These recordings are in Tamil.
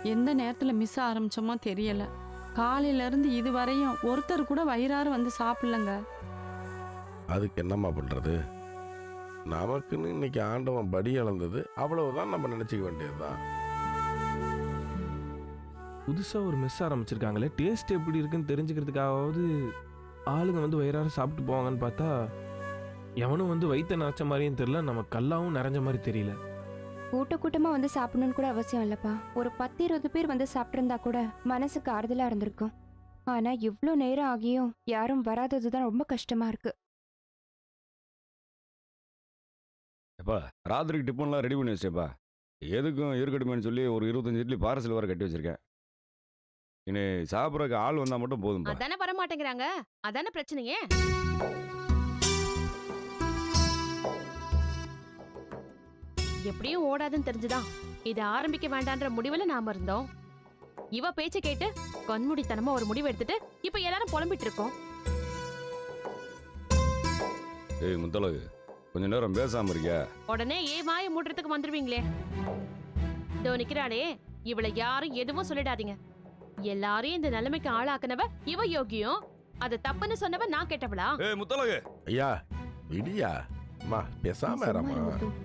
எந்த நேரத்தில் மிஸ் ஆரம்பிச்சோமோ தெரியல காலையில இருந்து இது வரையும் ஒருத்தர் கூட வயிறார வந்து சாப்பிடலங்க அதுக்கு என்னம்மா பண்ணுறது நமக்குன்னு இன்னைக்கு ஆண்டவன் படி அளந்தது அவ்வளவுதான் நம்ம நினச்சிக்க வேண்டியதுதான் புதுசாக ஒரு மெஸ் ஆரம்பிச்சிருக்காங்களே டேஸ்ட் எப்படி இருக்குன்னு தெரிஞ்சுக்கிறதுக்காவது ஆளுங்க வந்து வயிறார சாப்பிட்டு போவாங்கன்னு பார்த்தா எவனும் வந்து வயிற்ற நிறைச்ச மாதிரியும் தெரியல நம்ம கல்லாவும் நிறைஞ்ச மாதிரி தெரியல கூட்ட கூட்டமா வந்து சாப்பிடணும்னு கூட அவசியம் இல்லப்பா ஒரு பத்து இருபது பேர் வந்து சாப்பிட்டிருந்தா கூட மனசுக்கு ஆறுதலா இருந்திருக்கும் ஆனா இவ்ளோ நேரம் ஆகியும் யாரும் வராததுதான் ரொம்ப கஷ்டமா இருக்கு எப்பா ராத்திரிக்கு டிஃபன்லாம் ரெடி பண்ணி வச்சேப்பா எதுக்கும் இருக்கட்டுமேன்னு சொல்லி ஒரு இருபத்தஞ்சு இட்லி பார்சல் வர கட்டி வச்சிருக்கேன் இனி சாப்பிட்றதுக்கு ஆள் வந்தால் மட்டும் போதும்பா அதானே வர மாட்டேங்கிறாங்க அதானே பிரச்சனையே எப்படியும் ஓடாதுன்னு தெரிஞ்சுதான் இதை ஆரம்பிக்க வேண்டான்ற முடிவுல நாம இருந்தோம் இவ பேச்ச கேட்டு கண்மூடித்தனமா ஒரு முடிவு எடுத்துட்டு இப்ப எல்லாரும் புலம்பிட்டு இருக்கோம் ஏய் முத்தழகு கொஞ்ச நேரம் பேசாம இருக்கியா உடனே ஏ வாய மூடுறதுக்கு வந்துருவீங்களே இதோ நிக்கிறாளே இவளை யாரும் எதுவும் சொல்லிடாதீங்க எல்லாரையும் இந்த நிலைமைக்கு ஆளாக்குனவ இவ யோகியம் அது தப்புன்னு சொன்னவ நான் கேட்டவளா ஏய் முத்தழகு ஐயா விடியா அம்மா பேசாம சும்மா இரும்மா. இரு முத்து.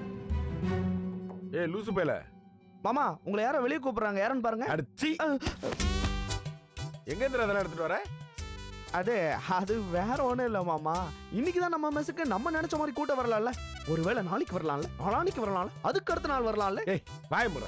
ஏய் லூசு பேல மாமா உங்களை யாரோ வெளியே கூப்பிடுறாங்க யாருன்னு பாருங்க அடிச்சி எங்க இருந்து அதெல்லாம் எடுத்துட்டு வர அது அது வேற ஒண்ணும் இல்ல மாமா இன்னைக்கு தான் நம்ம மெஸ்ஸுக்கு நம்ம நினைச்ச மாதிரி கூட்டம் வரலாம்ல ஒருவேளை நாளைக்கு வரலாம்ல நாளானிக்கு வரலாம்ல அதுக்கு அடுத்த நாள் வரலாம்ல வாய முறை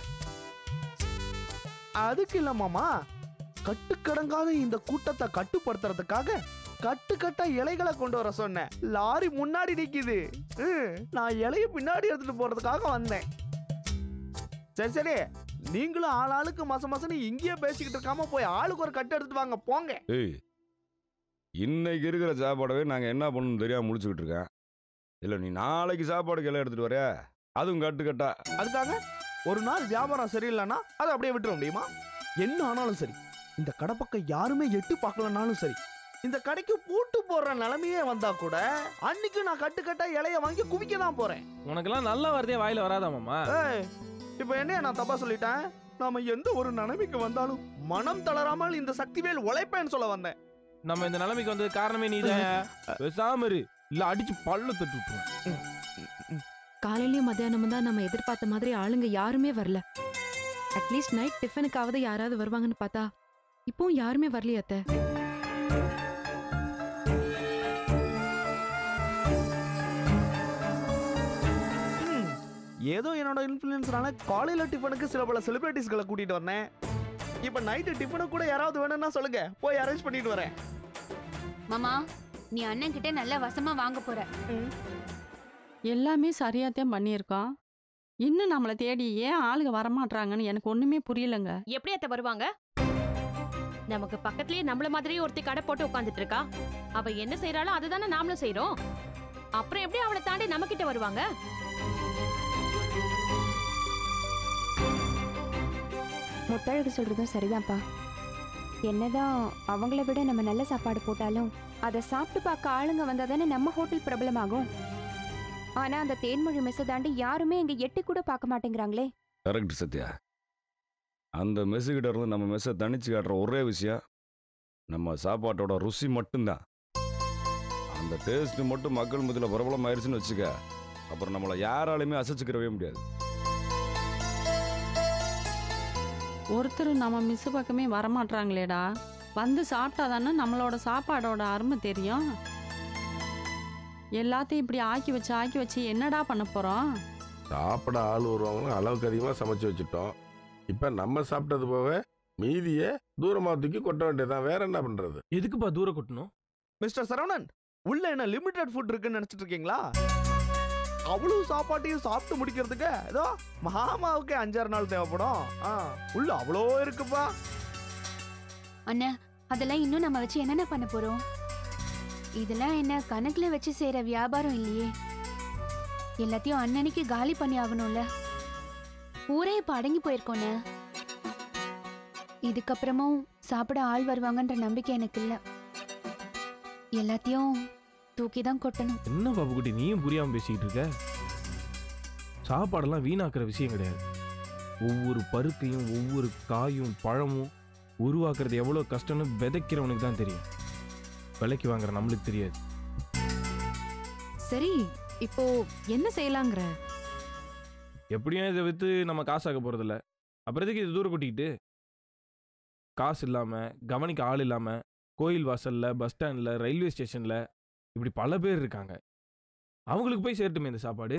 அதுக்கு இல்ல மாமா கட்டுக்கடங்காத இந்த கூட்டத்தை கட்டுப்படுத்துறதுக்காக கட்டுக்கட்டா இலைகளை கொண்டு வர சொன்னேன் லாரி முன்னாடி நிக்குது ம், நான் இலைய பின்னாடி எடுத்துட்டு போறதுக்காக வந்தேன் சரி சரி நீங்களும் ஆள் ஆளுக்கு மச மசன்னு இங்கேயே பேசிக்கிட்டு இருக்காம போய் ஆளுக்கு ஒரு கட்டு எடுத்துட்டு வாங்க போங்க ஏய் இன்னைக்கு இருக்கிற சாப்பாடவே நாங்கள் என்ன பண்ணணும்னு தெரியாம முடிச்சுக்கிட்டு இருக்கேன் இல்லை நீ நாளைக்கு சாப்பாடுக்கு எல்லாம் எடுத்துட்டு வர அதுவும் கட்டு கட்டா அதுக்காக ஒரு நாள் வியாபாரம் சரியில்லைன்னா அதை அப்படியே விட்டுற முடியுமா என்ன ஆனாலும் சரி இந்த கடை பக்கம் யாருமே எட்டு பார்க்கலனாலும் சரி இந்த கடைக்கு பூட்டு போடுற நிலைமையே வந்தா கூட அன்னைக்கு நான் கட்டு கட்டா இலைய வாங்கி குவிக்க தான் போறேன் உனக்கெல்லாம் நல்லா வரதே வாயில வராதா மாமா ஏய் இப்போ என்ன நான் தப்பா சொல்லிட்டேன் நாம எந்த ஒரு நிலைமைக்கு வந்தாலும் மனம் தளராமல் இந்த சக்திவேல் உழைப்பேன்னு சொல்ல வந்தேன் நம்ம இந்த நிலைமைக்கு வந்தது காரணமே நீ பேசாம இரு இல்ல அடிச்சு பல்ல தட்டு விட்டுருவேன் காலையிலயும் மத்தியானமும் தான் நம்ம எதிர்பார்த்த மாதிரி ஆளுங்க யாருமே வரல அட்லீஸ்ட் நைட் டிஃபனுக்காவது யாராவது வருவாங்கன்னு பார்த்தா இப்போவும் யாருமே வரலையே அத்தை ம், ஏதோ என்னோட இன்ஃப்ளூயன்ஸ்னால காலையில டிஃபனுக்கு சில பல செலிபிரிட்டிஸ்களை கூட்டிட்டு வந்தேன் இப்போ நைட்டு டிஃபனுக்கு கூட யாராவது வேணும்னா சொல்லுங்க போய் அரேஞ்ச் பண்ணிட்டு வரேன் மாமா நீ அண்ணன் கிட்ட நல்ல வசமா வாங்க போற எல்லாமே சரியாத்தான் பண்ணியிருக்கோம் இன்னும் நம்மளை தேடி ஏன் ஆளுங்க வரமாட்றாங்கன்னு எனக்கு ஒண்ணுமே புரியலங்க எப்படி அத்த வருவாங்க நமக்கு பக்கத்துலயே நம்மள மாதிரியே ஒருத்தி கடை போட்டு உட்கார்ந்துட்டு இருக்கா அவ என்ன செய்யறாளோ அதுதானே நாமளும் செய்றோம் அப்புறம் எப்படி அவளை தாண்டி நம்ம கிட்ட வருவாங்க முத்தழகு சொல்றதும் சரிதான்ப்பா என்னதான் அவங்கள விட நம்ம நல்ல சாப்பாடு போட்டாலும் அதை சாப்பிட்டு பார்க்க ஆளுங்க வந்தா தானே நம்ம ஹோட்டல் பிரபலமாகும் ஆனா அந்த தேன்மொழி மெஸ்ஸை தாண்டி யாருமே இங்க எட்டி கூட பார்க்க மாட்டேங்கிறாங்களே கரெக்ட் சத்யா அந்த மெஸ்ஸுக்கிட்ட இருந்து நம்ம மெஸ்ஸை தனிச்சு காட்டுற ஒரே விஷயம் நம்ம சாப்பாட்டோட ருசி மட்டும்தான் அந்த டேஸ்ட் மட்டும் மக்கள் மத்தியில் பிரபலம் ஆயிடுச்சுன்னு வச்சுக்க அப்புறம் நம்மளை யாராலையுமே அசைச்சுக்கிறவே முடியாது ஒருத்தர் நம்ம மிஸ் பக்கமே வரமாட்றாங்களேடா வந்து சாப்பிட்டாதானே நம்மளோட சாப்பாடோட அருமை தெரியும் எல்லாத்தையும் இப்படி ஆக்கி வச்சு ஆக்கி வச்சு என்னடா பண்ண போறோம் சாப்பிட ஆள் வருவாங்கன்னு அளவுக்கு அதிகமாக சமைச்சு வச்சுட்டோம் இப்போ நம்ம சாப்பிட்டது போக மீதியை தூரமாக தூக்கி கொட்ட வேண்டியதுதான் வேற என்ன பண்ணுறது எதுக்குப்பா தூரம் கொட்டணும் மிஸ்டர் சரவணன் உள்ள என்ன லிமிடெட் ஃபுட் இருக்குன்னு நினைச்சிட்டு இருக்கீங்களா அவ்வளவு சாப்பாட்டையும் சாப்பிட்டு முடிக்கிறதுக்கு ஏதோ மாமாவுக்கு அஞ்சாறு நாள் தேவைப்படும் ஆ, உள்ள அவ்வளோ இருக்குப்பா அண்ணன் அதெல்லாம் இன்னும் நம்ம வச்சு என்னென்ன பண்ண போறோம் இதெல்லாம் என்ன கணக்குல வச்சு செய்யற வியாபாரம் இல்லையே எல்லாத்தையும் அன்னன்னைக்கு காலி பண்ணி ஆகணும்ல ஊரே இப்ப அடங்கி போயிருக்கோண்ணே இதுக்கப்புறமும் சாப்பிட ஆள் வருவாங்கன்ற நம்பிக்கை எனக்கு இல்ல எல்லாத்தையும் தூக்கி தான் கொட்டணும் என்ன பாப்புக்குட்டி நீயும் புரியாம பேசிக்கிட்டு இருக்க சாப்பாடெல்லாம் வீணாக்குற விஷயம் கிடையாது ஒவ்வொரு பருக்கையும் ஒவ்வொரு காயும் பழமும் உருவாக்குறது எவ்வளோ கஷ்டம்னு விதைக்கிறவனுக்கு தான் தெரியும் விலைக்கு வாங்குற நம்மளுக்கு தெரியாது சரி இப்போ என்ன செய்யலாங்கிற எப்படியும் இதை விற்று நம்ம காசாக்க போகிறதில்ல அப்புறம் எதுக்கு இது தூரம் கொட்டிக்கிட்டு காசு இல்லாமல் கவனிக்க ஆள் இல்லாமல் கோயில் வாசலில் பஸ் ஸ்டாண்டில் ரயில்வே ஸ்டேஷனில் இப்படி பல பேர் இருக்காங்க அவங்களுக்கு போய் சேரட்டுமே இந்த சாப்பாடு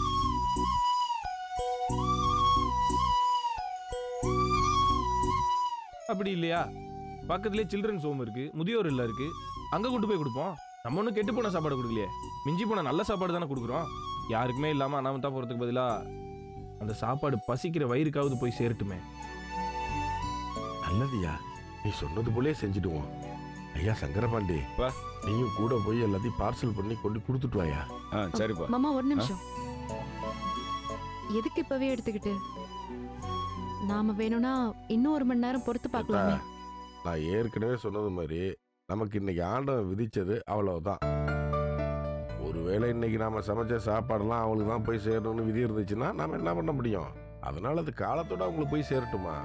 அப்படி இல்லையா பக்கத்துலேயே சில்ட்ரன்ஸ் ஹோம் இருக்கு முதியோர் இல்லம் இருக்கு அங்கே கொண்டு போய் கொடுப்போம் நம்ம ஒன்றும் கெட்டு போன சாப்பாடு கொடுக்கலையே மிஞ்சி போன நல்ல சாப்பாடு தானே கொடுக்குறோம் யாருக்குமே இல்லாமல் அனாமத்தா போகிறதுக்கு பதிலாக அந்த சாப்பாடு பசிக்கிற வயிறுக்காவது போய் சேரட்டுமே நல்லதுயா நீ சொன்னது போலே செஞ்சுடுவோம் ஐயா சங்கரபாண்டி பா. நீயும் கூட போய் எல்லாத்தையும் பார்சல் பண்ணி கொண்டு கொடுத்துட்டு வாயா ஆ சரிப்பா மாமா ஒரு நிமிஷம் எதுக்கு இப்பவே எடுத்துக்கிட்டு நாம வேணும்னா இன்னும் ஒரு மணி நேரம் பொறுத்து பார்க்கலாமே நான் ஏற்கனவே சொன்னது மாதிரி நமக்கு இன்னைக்கு ஆண்டவன் விதிச்சது அவ்வளவுதான் ஒருவேளை இன்னைக்கு நாம சமைச்ச சாப்பாடெல்லாம் அவங்களுக்கு தான் போய் சேரணும்னு விதி இருந்துச்சுன்னா நாம என்ன பண்ண முடியும் அதனால அது காலத்தோட அவங்களுக்கு போய் சேரட்டுமா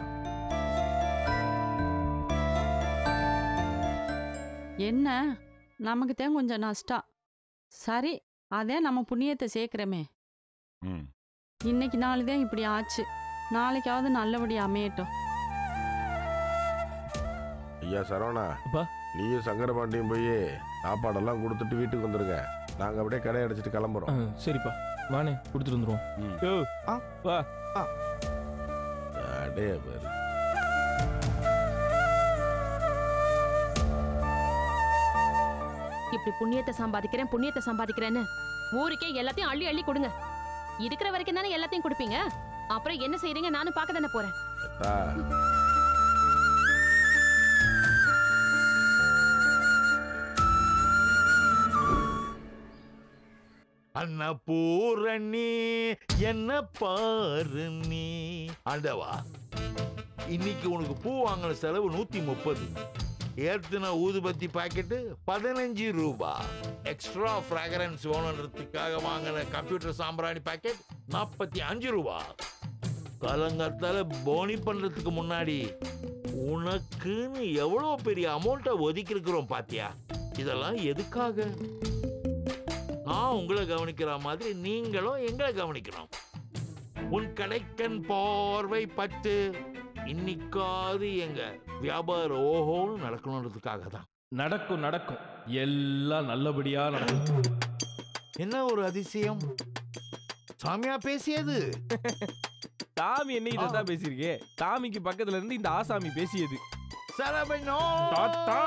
என்ன நமக்கு தான் கொஞ்சம் நஷ்டம் சரி அதே நம்ம புண்ணியத்தை சேர்க்கிறோமே ம் இன்னைக்கு நாள் தான் இப்படி ஆச்சு நாளைக்காவது நல்லபடி அமையட்டும் ஐயா சரவணா அப்பா. நீயும் சங்கரபாண்டியும் போய் சாப்பாடெல்லாம் கொடுத்துட்டு வீட்டுக்கு வந்துருங்க நாங்க அப்படியே கடை அடைச்சிட்டு ஆ, கிளம்புறோம் சரிப்பா வானே கொடுத்துட்டு வந்துருவோம் ம். யோ ஆ. வா அடே பாரு இப்படி புண்ணியத்தை சம்பாதிக்கிறேன் புண்ணியத்தை சம்பாதிக்கிறேன்னு ஊருக்கே எல்லாத்தையும் அள்ளி அள்ளி கொடுங்க இருக்கிற வரைக்கும் தானே எல்லாத்தையும் கொடுப்பீங்க அப்புறம் என்ன செய்றீங்க நானும் பார்க்க தானே போறேன் அத்தா, அன்னபூரணி என்ன பாரு நீ ஆண்டவா இன்னைக்கு உனக்கு பூ வாங்கின செலவு நூத்தி முப்பது ஏத்துன ஊதுபத்தி பாக்கெட்டு பதினஞ்சு ரூபா எக்ஸ்ட்ரா ஃப்ராக்ரன்ஸ் வேணுன்றதுக்காக வாங்கின கம்ப்யூட்டர் சாம்பிராணி பாக்கெட் நாற்பத்தி அஞ்சு ரூபா கலங்கத்தால போனி பண்றதுக்கு முன்னாடி உனக்குன்னு எவ்வளோ பெரிய அமௌண்ட்டை ஒதுக்கி இருக்கிறோம் பாத்தியா இதெல்லாம் எதுக்காக நான் உங்களை கவனிக்கிற மாதிரி நீங்களும் எங்களை கவனிக்கணும் உன் கடைக்கன் பார்வை பத்து இன்னைக்காவது எங்க வியாபாரம் ஓஹோன்னு நடக்கணுன்றதுக்காக தான் நடக்கும் நடக்கும் எல்லாம் நல்லபடியா நடக்கும் என்ன ஒரு அதிசயம் சாமியா பேசியது சாமி என்ன இதான் பேசியிருக்கே சாமிக்கு பக்கத்துல இருந்து இந்த ஆசாமி பேசியது சரவணோ தாத்தா!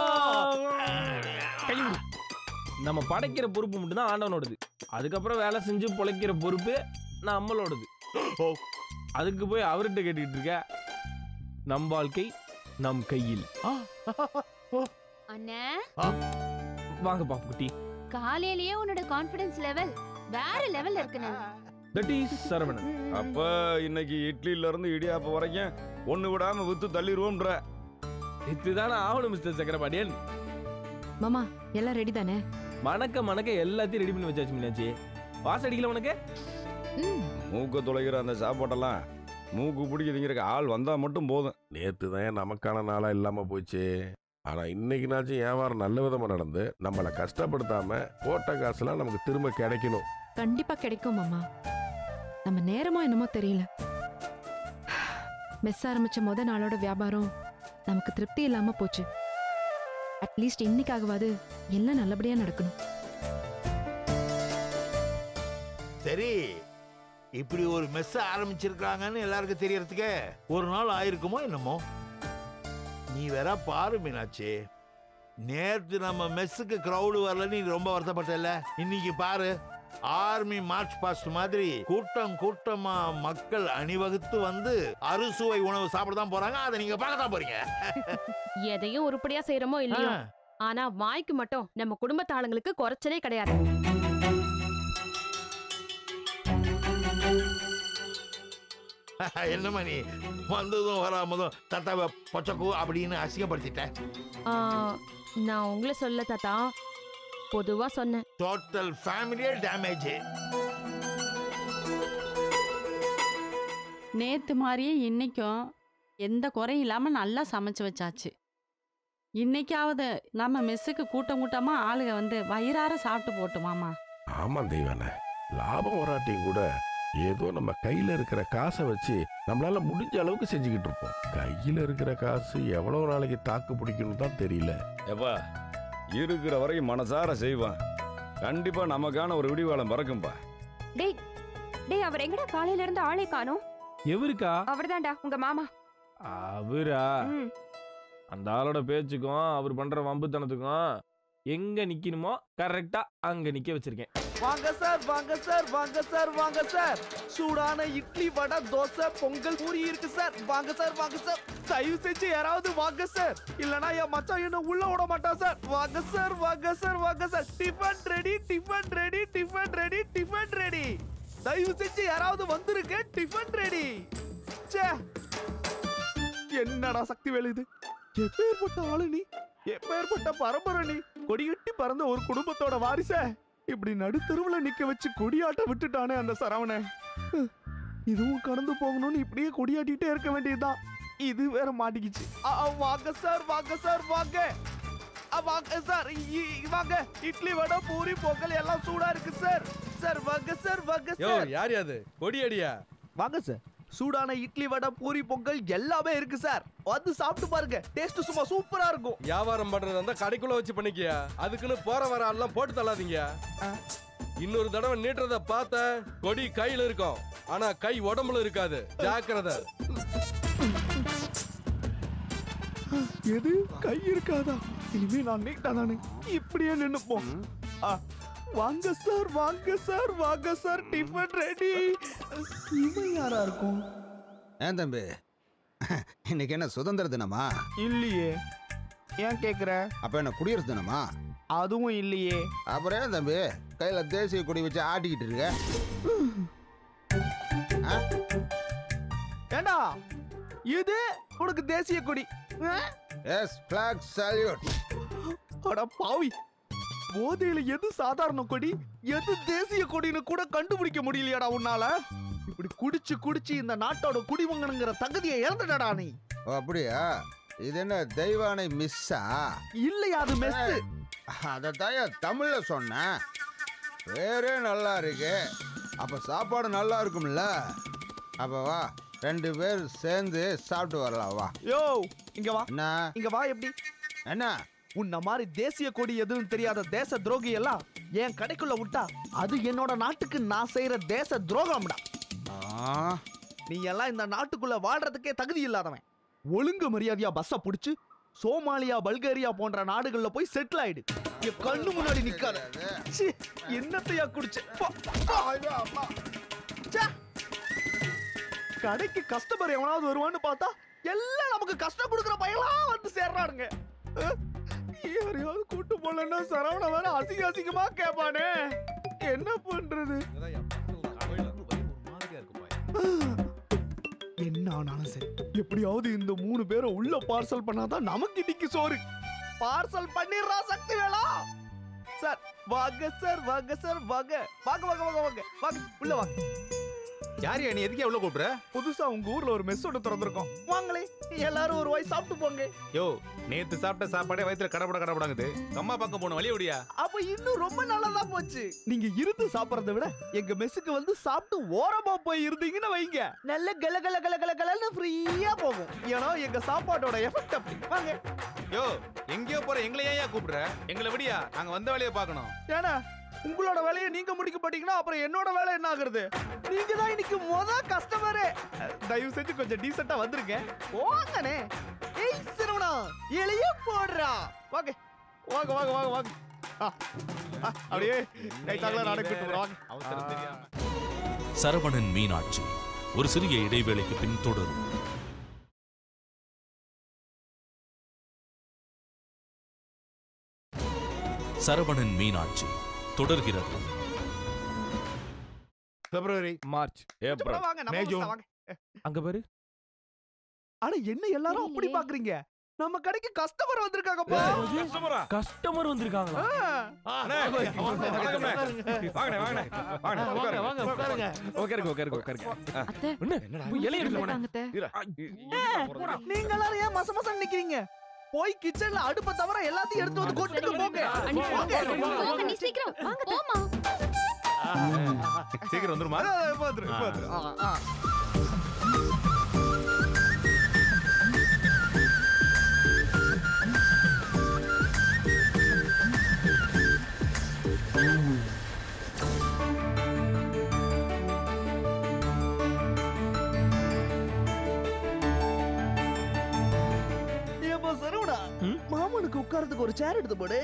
கையை விடு. நம்ம படைக்கிற பொறுப்பு மட்டும்தான் ஆண்டவனோடது அதுக்கப்புறம் வேலை செஞ்சு பொழைக்கிற பொறுப்பு நம்மளோடது ஓ. அதுக்கு போய் அவர்கிட்ட கேட்டுக்கிட்டு இருக்க நம் வாழ்க்கை நம் கையில் அண்ணே வாங்க பாப்புக்குட்டி காலையிலேயே உன்னோட கான்ஃபிடன்ஸ் லெவல் வேற லெவல்ல இருக்குண்ணே தட் இஸ் சரவணன் அப்ப இன்னைக்கு இட்லில இருந்து இடியாப்பம் வரைக்கும் ஒண்ணு விடாம வித்து தள்ளிடுவோம்ன்ற இதுதானே ஆகணும் மிஸ்டர் சக்கரபாண்டியன் மாமா எல்லாம் ரெடி தானே மணக்க மணக்க எல்லாத்தையும் ரெடி பண்ணி வச்சாச்சு மீனாச்சி வாசடிக்கல உனக்கு ம் மூக்க தொலைகிற அந்த சாப்பாட்டெல்லாம் மூக்கு பிடிக்குதுங்கிறக்கு ஆள் வந்தா மட்டும் போதும் நேத்து தான் நமக்கான நாளா இல்லாம போச்சு ஆனா இன்னைக்குனாச்சும் வியாபாரம் நல்ல விதமா நடந்து நம்மளை கஷ்டப்படுத்தாம போட்ட காசுலாம் நமக்கு திரும்ப கிடைக்கணும் கண்டிப்பா கிடைக்கும் மாமா நம்ம நேரமோ என்னமோ தெரியல மெஸ் ஆரம்பிச்ச முத நாளோட வியாபாரம் நமக்கு திருப்தி இல்லாம போச்சு அட்லீஸ்ட் இன்னைக்காகவாது எல்லாம் நல்லபடியா நடக்கணும் சரி இப்படி ஒரு மெஸ் ஆரம்பிச்சிருக்காங்கன்னு எல்லாருக்கும் தெரியறதுக்கு ஒரு நாள் ஆயிருக்குமோ என்னமோ நீ வேற பாரு மீனாட்சி நேத்து நம்ம மெஸ்ஸுக்கு கிரவுடு வரலன்னு நீ ரொம்ப வருத்தப்பட்டல இன்னைக்கு பாரு ஆர்மி மார்ச் பாஸ்ட் மாதிரி கூட்டம் கூட்டமா மக்கள் அணிவகுத்து வந்து அறுசுவை உணவு சாப்பிட தான் போறாங்க அதை நீங்க பார்க்க தான் போறீங்க எதையும் உருப்படியா செய்யறோமோ இல்லையோ ஆ. ஆனா வாய்க்கு மட்டும் நம்ம குடும்பத்து ஆளுங்களுக்கு குறைச்சலே கிடையாது என்னம்மா நீ வந்ததும் வராமதும் தத்தாவை பச்சைக்கூ அப்படின்னு அசிங்கப்படுத்திட்டேன் ஆ, நான் உங்களை சொல்ல தாத்தா பொதுவா சொன்னேன் டோட்டல் ஃபேமிலியே டேமேஜ் நேத்து மாதிரியே இன்னைக்கும் எந்த குறையும் இல்லாம நல்லா சமைச்சு வச்சாச்சு இன்னைக்காவது நம்ம மெஸ்ஸுக்கு கூட்டம் கூட்டமா ஆளுங்க வந்து வயிறார சாப்பிட்டு போட்டுமாமா ஆமாம் தெய்வானே லாபம் வராட்டியும் கூட ஏதோ நம்ம கையில் இருக்கிற காசை வச்சு நம்மளால முடிஞ்ச அளவுக்கு செஞ்சுக்கிட்டு இருப்போம் கையில் இருக்கிற காசு எவ்வளோ நாளைக்கு தாக்கு பிடிக்கணும் தான் தெரியல எப்பா இருக்கிற வரைக்கும் மனசார செய்வான் கண்டிப்பா நமக்கான ஒரு விடிவாளம் பறக்கும்பா டேய் டேய் அவர் எங்கடா காலையில இருந்து ஆளே காணோம் எவருக்கா அவர்தான்டா உங்க மாமா அவரா ம். அந்த ஆளோட பேச்சுக்கும் அவர் பண்ற வம்புத்தனத்துக்கும் எங்க நிக்கணுமோ கரெக்டா அங்க நிக்க வச்சிருக்கேன் வாங்க சார் வாங்க சார் வாங்க சார் வாங்க சார் சூடான இட்லி வடை தோசை பொங்கல் பூரி இருக்கு சார் வாங்க சார் வாங்க சார் தயவு செஞ்சு யாராவது வாங்க சார் இல்லனா என் மச்சான் என்ன உள்ள விட மாட்டான் சார் வாங்க சார் வாங்க சார் வாங்க sir tiffin ready tiffin ready tiffin ready tiffin ready தயவு செஞ்சு யாராவது வந்திருக்க டிஃபன் ரெடி ச்சே என்னடா சக்தி வேலை இது எப்பேற்பட்ட ஆளு நீ எப்பேற்பட்ட பரம்பரை நீ கொடிகட்டி பறந்த ஒரு குடும்பத்தோட வாரிச இப்படி நடுத்தருவுல நிக்க வச்சு கொடியாட்ட விட்டுட்டானே அந்த சரவண ஹ், இதுவும் கடந்து போகணும்னு இப்படியே கொடியாட்டிட்டே இருக்க வேண்டியதுதான் இது வேற மாட்டிக்கிச்சு அ, அ, வாங்க சார் வாங்க சார் வாங்க அ, வாங்க சார் இ- இ- வாங்க இட்லி வடை பூரி பொங்கல் எல்லாம் சூடா இருக்கு சார் சார் வாங்க சார் வாங்க யோ சார் யார் அது கொடி அடியா வாங்க சார் சூடான இட்லி வடை பூரி பொங்கல் எல்லாமே இருக்கு சார் வந்து சாப்பிட்டு பாருங்க டேஸ்ட் சும்மா சூப்பரா இருக்கும் வியாபாரம் பண்றதா இருந்தா கடைக்குள்ள வச்சு பண்ணிக்கியா அதுக்குன்னு போற வர ஆள்லாம் போட்டு தள்ளாதீங்க இன்னொரு தடவை நீட்டுறத பார்த்த கொடி கையில இருக்கும் ஆனா கை உடம்புல இருக்காது ஜாக்கிரதை எது கை இருக்காதா இனிமே நான் நீட்டா தானே இப்படியே நின்னுப்போம் ஆ, வாங்க சார் வாங்க சார் வாங்க சார் டிஃபன் ரெடி இவன் யாரா இருக்கும் ஏன் தம்பி இன்னைக்கு என்ன சுதந்திர தினமா இல்லையே ஏன் கேக்குற அப்ப என்ன குடியரசு தினமா அதுவும் இல்லையே அப்புறம் ஏன் தம்பி கையில தேசிய கொடி வச்சு ஆட்டிக்கிட்டு இருக்க ஆ? ஏண்டா இது உனக்கு தேசிய கொடி ஆ? எஸ் பிளாக் சால்யூட் அட பாவி போதையில எது சாதாரண கொடி எது தேசிய கொடின்னு கூட கண்டுபிடிக்க முடியலையாடா உன்னால இப்படி குடிச்சு குடிச்சு இந்த நாட்டோட குடிமங்கனுங்கிற தகுதியை இழந்துடா நீ ஓ அப்படியா இது என்ன தெய்வானை மிஸ்ஸா இல்லையா அது மெஸ் அதை தாயா தமிழ்ல சொன்னேன் பேரே நல்லா இருக்கு அப்ப சாப்பாடு நல்லா இருக்கும்ல அப்ப வா ரெண்டு பேர் சேர்ந்து சாப்பிட்டு வரலாம் வா யோ இங்க வா என்ன இங்க வா எப்படி என்ன உன்ன மாதிரி தேசிய கொடி எதுவும் தெரியாத தேச துரோகி எல்லாம் என் கடைக்குள்ள விட்டா அது என்னோட நாட்டுக்கு நான் செய்யற தேச துரோகம்டா ஆ, நீ எல்லாம் இந்த நாட்டுக்குள்ள வாழ்றதுக்கே தகுதி இல்லாதவன் ஒழுங்கு மரியாதையா பஸ்ஸ புடிச்சு சோமாலியா பல்கேரியா போன்ற நாடுகள்ல போய் செட்டில் ஆயிடு என் கண்ணு முன்னாடி நிக்காத ச்சீ, என்னத்தையா குடிச்ச போ, போ. ச்சே. கடைக்கு கஸ்டமர் எவனாவது வருவான்னு பார்த்தா எல்லாம் நமக்கு கஷ்டம் கொடுக்குற பையலாம் வந்து சேர்றானுங்க அஹ், யாரையாவது கூட்டு போலன்னா சரவண வேற அசிங்க அசிங்கமா கேட்பானே என்ன பண்றது என்ன ஆனாலும் சரி எப்படியாவது இந்த மூணு பேரை உள்ள பார்சல் பண்ணாதான் நமக்கு இன்னைக்கு சோறு பார்சல் பண்ணிடுறா சக்தி வேளா சார் வாங்க சார் வாங்க சார் வாங்க வாங்க வாங்க வாங்க வாங்க வாங்க உள்ள வாங்க யாரியா நீ எதுக்கே உள்ள கூப்பிடுற புதுசா உங்க ஊர்ல ஒரு மெஸ் ஒன்று திறந்திருக்கோம் வாங்களே எல்லாரும் ஒரு வாய் சாப்பிட்டு போங்க யோ நேத்து சாப்பிட்ட சாப்பாடே வயித்துல கடப்பட கடப்படாங்குது அம்மா பக்கம் போன வழி ஓடியா அப்ப இன்னும் ரொம்ப நல்லதா போச்சு நீங்க இருந்து சாப்பிடறதை விட எங்க மெஸ்ஸுக்கு வந்து சாப்பிட்டு ஓரமா போய் இருந்தீங்கன்னு வைங்க நல்ல கல கல கல கல கலன்னு ஃப்ரீயா போகும் ஏன்னா எங்க சாப்பாட்டோட எஃபெக்ட் அப்படி வாங்க யோ எங்கேயோ போற எங்களை ஏன் கூப்பிடுற எங்களை விடியா நாங்க வந்த வேலையை பார்க்கணும் ஏன்னா உங்களோட வேலையை நீங்க முடிக்க மாட்டீங்கன்னா அப்புறம் என்னோட வேலை என்ன ஆகுறது நீங்க தான் இன்னைக்கு முத கஸ்டமரே தயவு செஞ்சு கொஞ்சம் டீசெண்டா வந்துருங்க வாங்கனே ஏய் சிரவணா எளிய போடுறா வாங்க வாங்க வாங்க வாங்க வாங்க ஆ, ஆ, அப்படியே கை தாக்கல நானே கூட்டு போறேன், வாங்க அவசரம் தெரியாம சரவணன் மீனாட்சி ஒரு சிறிய இடைவேளைக்கு பின் தொடரும் சரவணன் மீனாட்சி தொடர்கிறது பிப்ரவரி மார்ச் கொஞ்சம் ஏப்ரல் கூட வாங்க நம்ம மே, பஸ்ல ஜூன். வாங்க அங்க பாரு ஆனா என்ன எல்லாரும் அப்படி தெரியலையே. பாக்குறீங்க நம்ம கடைக்கு கஸ்டமர் வந்திருக்காங்கப்பா கஸ்டமரா கஸ்டமர் வந்திருக்காங்களா அண்ணே, வணக்கம்ண்ணே. வாங்கண்ணே, வாங்கண்ணே. வாங்கண்ணே, உட்காருங்க. வாங்க உட்காருங்க உட்காருங்க உட்காருங்க உட்காருங்க அத்தை என்ன போய் இலைய எடுத்து போனேன் அத்தை இரு, இ- இ- போறதுக்கு. நீங்க எல்லாரும் ஏன் மச மசம் நிக்கிறீங்க போய் கிச்சன்ல அடுப்ப தவிர எல்லாத்தையும் எடுத்து வந்து கொட்டுட்டு போங்க போங்க. போங்க நீ சீக்கிரம் போமா சீக்கிரம் வந்துருமா அதான், அதான், இப்ப வந்துரு, இப்ப வந்துரு. ஆ, ஆ. ஏப்பா சரவணா ம்? மாமனுக்கு உட்கார்றதுக்கு ஒரு சேர் எடுத்து போடு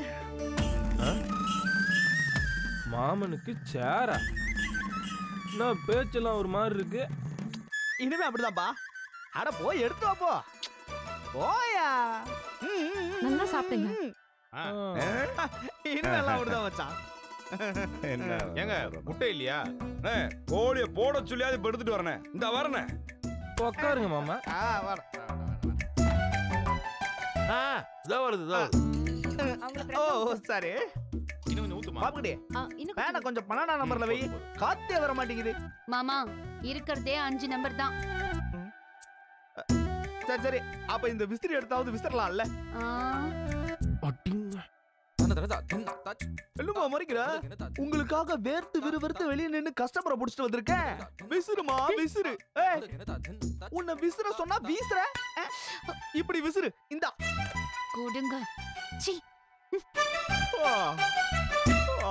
மாமனுக்கு சேரா என்ன பேச்செல்லாம் ஒரு மாதிரி இருக்கு இனிமே அப்படிதான்ப்பா அட போய் எடுத்து வா போ போயா ம், ம், ம், நல்லா சாப்பிட்டீங்க. ம். ஆ. இனிமே எல்லாம் அப்படிதான் மச்சான் என்ன ஏங்க முட்டை இல்லையா அண்ணே, கோழிய போட சொல்லியாவது இப்ப எடுத்துட்டு வரனே இந்த வரனே உட்காருங்க மாமா ஆ, வாடா. ஆ இதோ வருது இதோ வருது. ஓ ஓ, சரி இன்னும் கொஞ்சம் ஊத்துமா பாப்புடி இன்னும் வேணா கொஞ்சம் பன்னெண்டா நம்பர்ல வை காத்தே வர மாட்டேங்குது மாமா இருக்கிறதே அஞ்சு நம்பர் தான் சரி சரி அப்ப இந்த விசிறி எடுத்தாவது விசிறலாம்ல ஆ, அட்டிங்க என்னமா மறைக்கிற உங்களுக்காக வேர்த்து விறுவிறுத்து வெளிய நின்னு கஸ்டமரை புடிச்சிட்டு வந்திருக்கேன் விசிறுமா விசிறு ஏய், உன்னை விசிற சொன்னா வீசுற அஹ், இப்படி விசிறு இந்தா கொடுங்க சீ ஆ. ஆ.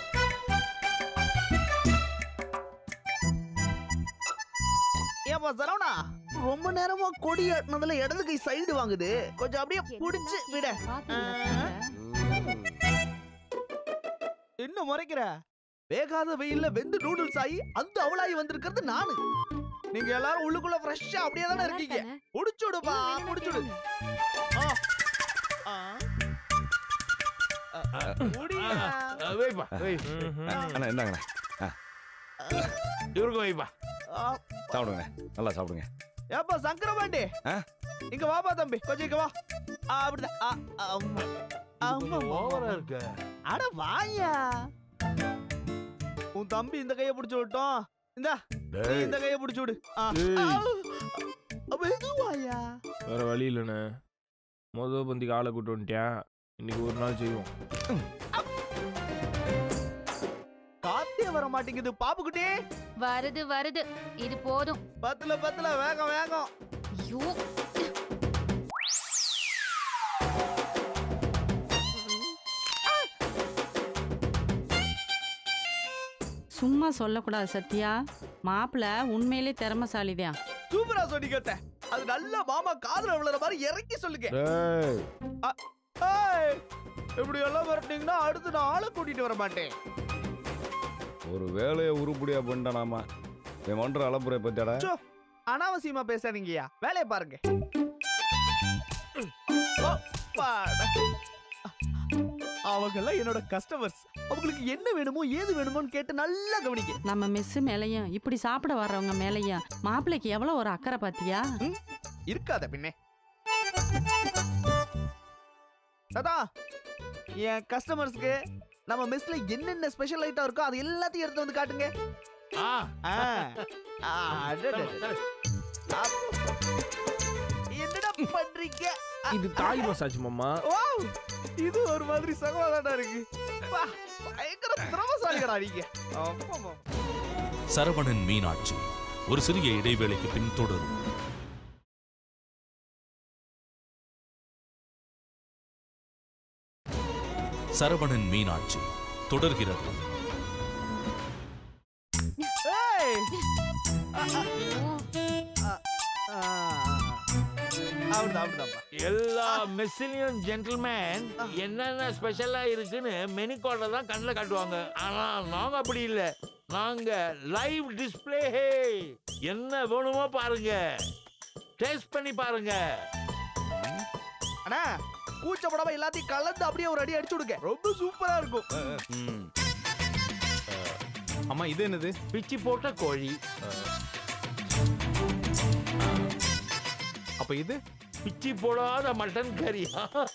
ஏப்பா சரவணா ரொம்ப நேரமா கொடி ஏட்டினதுல இடது கை சைடு வாங்குது கொஞ்சம் அப்படியே புடிச்சு விட என்ன முறைக்கிற வேகாத வெயில்ல வெந்து நூடுல்ஸ் ஆகி அந்த அவளாயி வந்திருக்கிறது நானு நீங்க எல்லாரும் உள்ளுக்குள்ள ஃப்ரெஷ்ஷா அப்படியே தானே இருக்கீங்க புடிச்சுடுப்பா புடிச்சுடு ஆ. ஆ. அ, அ, முடியா. ஆ, வைப்பா வை அண்ணா இந்தாங்கண்ணே இவருக்கும் வைப்பா ஆ, சாப்பிடுங்க நல்லா சாப்பிடுங்க ஏப்பா சங்கரபாண்டி ஆ? இங்க வாப்பா தம்பி கொஞ்சம் இங்க வா ஆ, அப்படிதான் ஆ, ஆமா. ஆமா, ஆமா, ஓவரா ஆமா. இருக்க அட வாயா உன் தம்பி இந்த கைய புடிச்சு விட்டோம் இந்தா நீ டேய் இந்த கைய புடிச்சு விடு ஆ. ஏய். ஆ, அப்ப எதுவாயா வேற வழி இல்லைண்ணே மொதல் பந்திக்கு ஆளை கூட்டு வந்துட்டேன் இன்னைக்கு ஒரு நாள் செய்வோம் காத்தே வர மாட்டேங்குது பாப்புக்குட்டி வருது வருது இது போதும் பத்துல பத்துல வேகம் வேகம் ஐயோ சும்மா சொல்லக்கூடாது சத்யா மாப்பிள்ள உண்மையிலே திறமசாலிதான் சூப்பரா சொன்னீங்க அத்தை. அது நல்ல மாமா காதுல விழுற மாதிரி இறக்கி சொல்லுங்க டேய் ஏய், இப்படி எல்லாம் வரட்டீங்கன்னா அடுத்து நான் ஆளை கூட்டிட்டு வர மாட்டேன் ஒரு வேலையை உருப்படியா பண்ணிட்டானாமா என் மன்ற அளப்புரை பத்தியாடா சோ, அனாவசியமா பேசாதீங்கய்யா வேலையை பாருங்க அவங்க எல்லாம் என்னோட கஸ்டமர்ஸ் அவங்களுக்கு என்ன வேணுமோ ஏது வேணுமோன்னு கேட்டு நல்லா கவனிக்க நம்ம மெஸ்ஸு மேலையும் இப்படி சாப்பிட வர்றவங்க மேலையும் மாப்பிள்ளைக்கு எவ்வளோ ஒரு அக்கறை பாத்தியா இருக்காத பின்னே சதா என் கஸ்டமர்ஸ்க்கு நம்ம மெஸ்ல என்னென்ன ஸ்பெஷல் ஐட்டம் இருக்கோ அது எல்லாத்தையும் எடுத்து வந்து காட்டுங்க ஆ ஆ. ஆ, அடடடட. அப்ப- என்னடா பண்றீங்க இது தாய் மசாஜ் மாமா வாவ் இது ஒரு மாதிரி சகோதரா இருக்கு வா, பயங்கர திரமசாலிகடா நீங்க அப்பா சரவணன் மீனாட்சி ஒரு சிறிய இடைவேளைக்கு பின் தொடரும் சரவணன் மீனாட்சி தொடர்கிறது ஏய் அப்படிதான் அப்படிதான் எல்லா மெஸ்ஸிலையும் ஜென்டில்மேன் என்னென்ன ஸ்பெஷலா இருக்குன்னு மெனு கார்டை தான் கண்ணில் காட்டுவாங்க ஆனா நாங்க அப்படி இல்லை நாங்க லைவ் டிஸ்ப்ளே என்ன வேணுமோ பாருங்க டேஸ்ட் பண்ணி பாருங்க அண்ணா கூச்சப்படாம எல்லாத்தையும் கலந்து அப்படியே ஒரு அடி அடிச்சு விடுங்க ரொம்ப சூப்பரா இருக்கும் ம். அம்மா இது என்னது பிச்சி போட்ட கோழி அப்ப இது பிச்சி போடாத மட்டன் கறி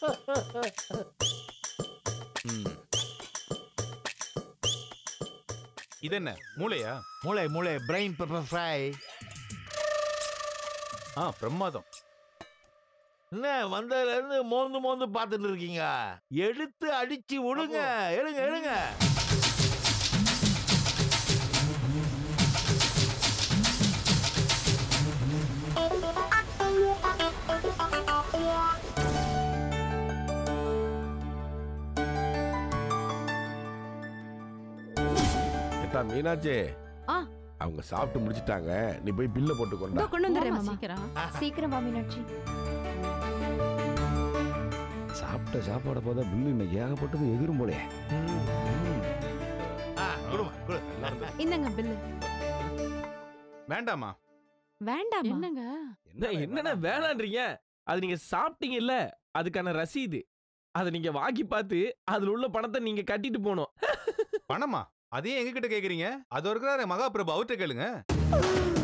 இது என்ன மூளையா மூளை மூளை பிரெயின் பெப்பர் ஃப்ரை ஆ பிரமாதம் என்ன வந்ததுல இருந்து மோந்து மோந்து பார்த்துட்டு இருக்கீங்க எடுத்து அடிச்சு விடுங்க எழுங்க எழுங்க ஏட்டா மீனாட்சி ஆ. அவங்க சாப்பிட்டு முடிச்சிட்டாங்க நீ போய் பில்ல போட்டு கொண்டா இதோ கொண்டு வந்துடுறேன் போம்மா, மாமா சீக்கிரம் சீக்கிரம் வா மீனாட்சி சாப்பிட்ட சாப்பாடை பார்த்தா பில்லு இன்னைக்கு ஏகப்பட்டது எகிரும் போலே ஆ, கொடுமா, கொடு. இந்தங்க பில்லு வேண்டாமா வேண்டாமா என்னங்க என்ன என்னென்ன வேணான்றீங்க அது நீங்க சாப்பிட்டீங்கல்ல அதுக்கான ரசீது அதை நீங்க வாங்கி பார்த்து அதுல உள்ள பணத்தை நீங்க கட்டிட்டு போகணும் பணமா அதையும் எங்ககிட்ட கேக்குறீங்க அது இருக்கிறாரு மகாபிரபு அவர்கிட்ட கேளுங்க